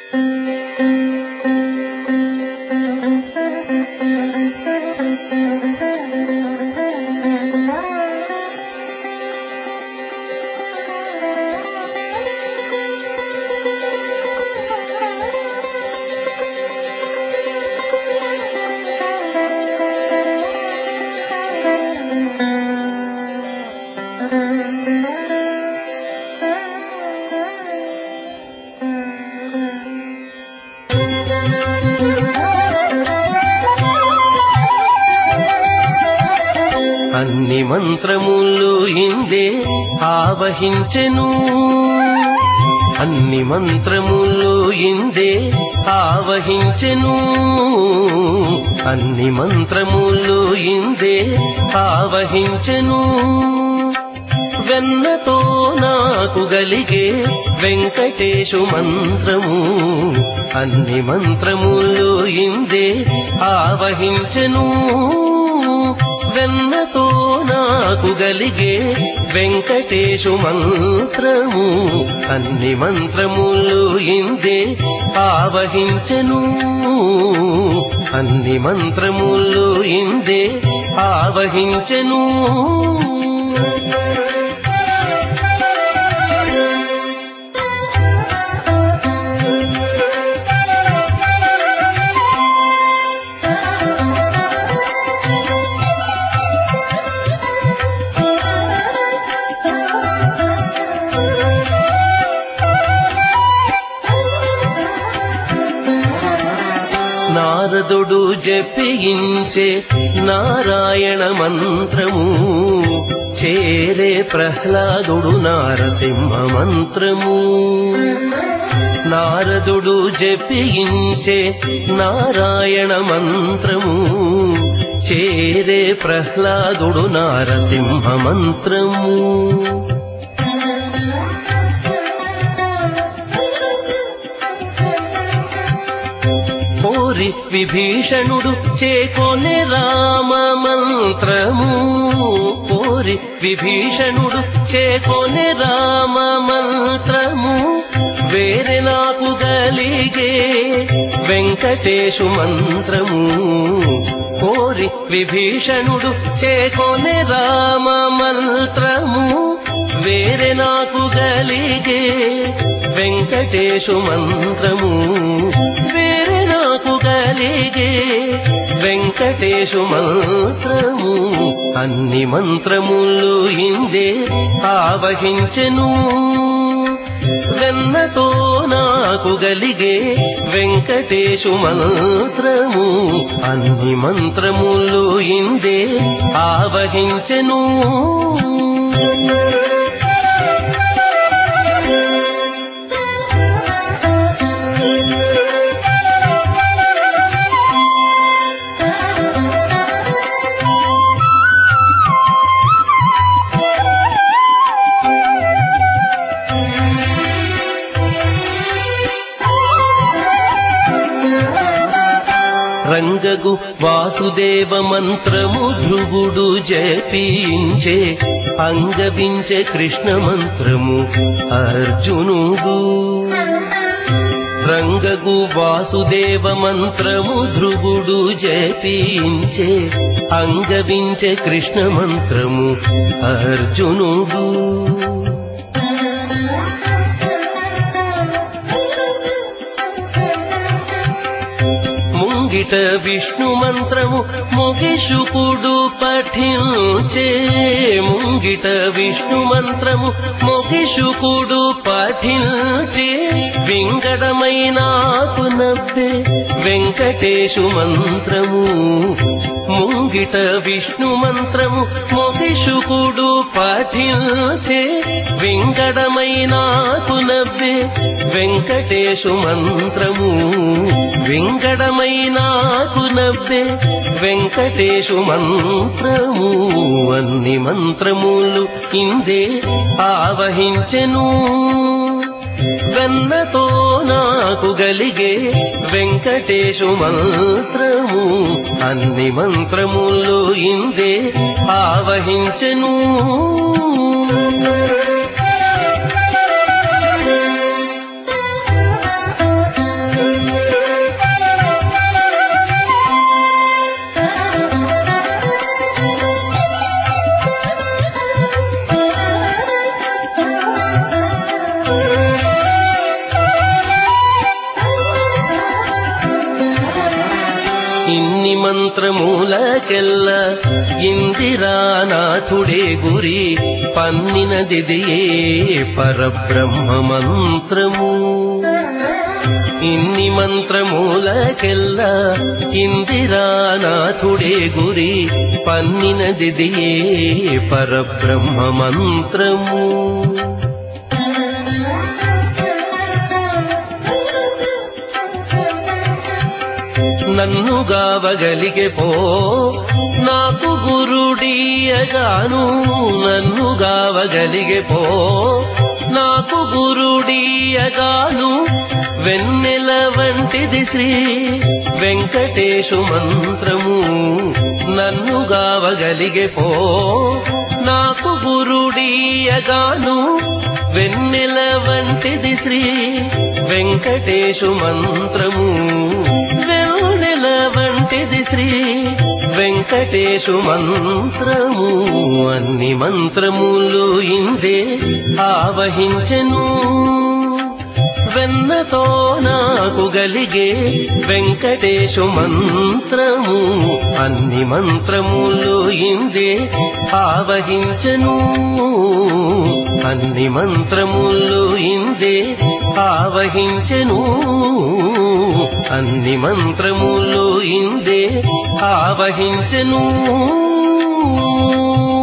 అన్ని మంత్రములు ఇందే ఆవహించెను అన్ని మంత్రములు ఇందే ఆవహించెను అన్ని మంత్రములు ఇందే ఆవహించెను వెన్నతో నాకు గలిగే వెంకటేశు మంత్రము అన్ని మంత్రములు ఇందే ఆవహించెను వెన్నతో నాకు గలిగే వెంకటేశు మంత్రము అన్ని మంత్రములు ఇందే ఆవహించెను అన్ని మంత్రములు ఇందే ఆవహించెను నారదుడు జపించే నారాయణ మంత్రము చేరే ప్రహ్లాదుడు నారసింహ మంత్రము నారదుడు జపించే నారాయణ మంత్రము చేరే ప్రహ్లాదుడు నారసింహ మంత్రము కోరి విభీషణుడు చేకొనే రామ మంత్రము కోరి విభీషణుడు చేకొనే రామ మంత్రము వేరే నాకు గలిగే వెంకటేశు మంత్రము కోరి విభీషణుడు చేకొనే రామ మంత్రము వేరే నాకు గలిగే వెంకటేశు మంత్రము వేరే నాకు గలిగే వెంకటేశు మంత్రము అన్ని మంత్రములు ఇందే ఆవహించెను వెన్నతో నాకు గలిగే వెంకటేశు మంత్రము అన్ని మంత్రములు ఇందే ఆవహించెను రంగగు వాసుదేవ మంత్రము ధ్రువుడు జపించే అంగవించే కృష్ణ మంత్రము అర్జునుడు రంగగు వాసుదేవ మంత్రము ధ్రువుడు జపించే అంగవించే కృష్ణ మంత్రము అర్జునుడు ముంగిట విష్ణు మంత్రము మొగిషుకుడు పఠించే ముంగిట విష్ణు మంత్రము మొగిషుకుడు పఠించే వింగడమైనాకు నవ్వే వెంకటేశు మంత్రము ముంగిట విష్ణు మంత్రము మొగిషుకుడు పఠించే వింగడమైనాకు నవ్వే వెంకటేశు మంత్రము వింగడమైనాకు నవ్వే వెంకటేశు మంత్రము అన్ని మంత్రములు ఇందే ఆవహించెను వెన్నతో నాకు గలిగే వెంకటేశు మంత్రము అన్ని మంత్రములు ఇందే ఆవహించెను ఇన్ని మంత్రమూలకెల్ల ఇందిరానాథుడే గురి పన్నినదిదియే పరబ్రహ్మ మంత్రము ఇన్ని మంత్రమూలకెల్ల ఇందిరానాథుడే గురి పన్నినదిదియే పరబ్రహ్మ మంత్రము నన్ను గావగలిగే పో నాకు గురుడీయగాను నన్ను గావగలిగే పో నాకు గురుడీయగాను వెన్నెల వంటిది శ్రీ వెంకటేశు మంత్రము నన్ను గావగలిగే పో నాకు గురుడీయగాను వెన్నెల వంటిది శ్రీ వెంకటేశు మంత్రము వెన్నెల వంటిది శ్రీ వెంకటేశు మంత్రము అన్ని మంత్రములు ఇందే ఆవహించెను వెన్నతో నాకు గలిగే వెంకటేశు మంత్రము అన్ని మంత్రములు ఇందే ఆవహించను అన్ని మంత్రములు ఇందే ఆవహించెను అన్ని మంత్రములు ఇందే ఆవహించెను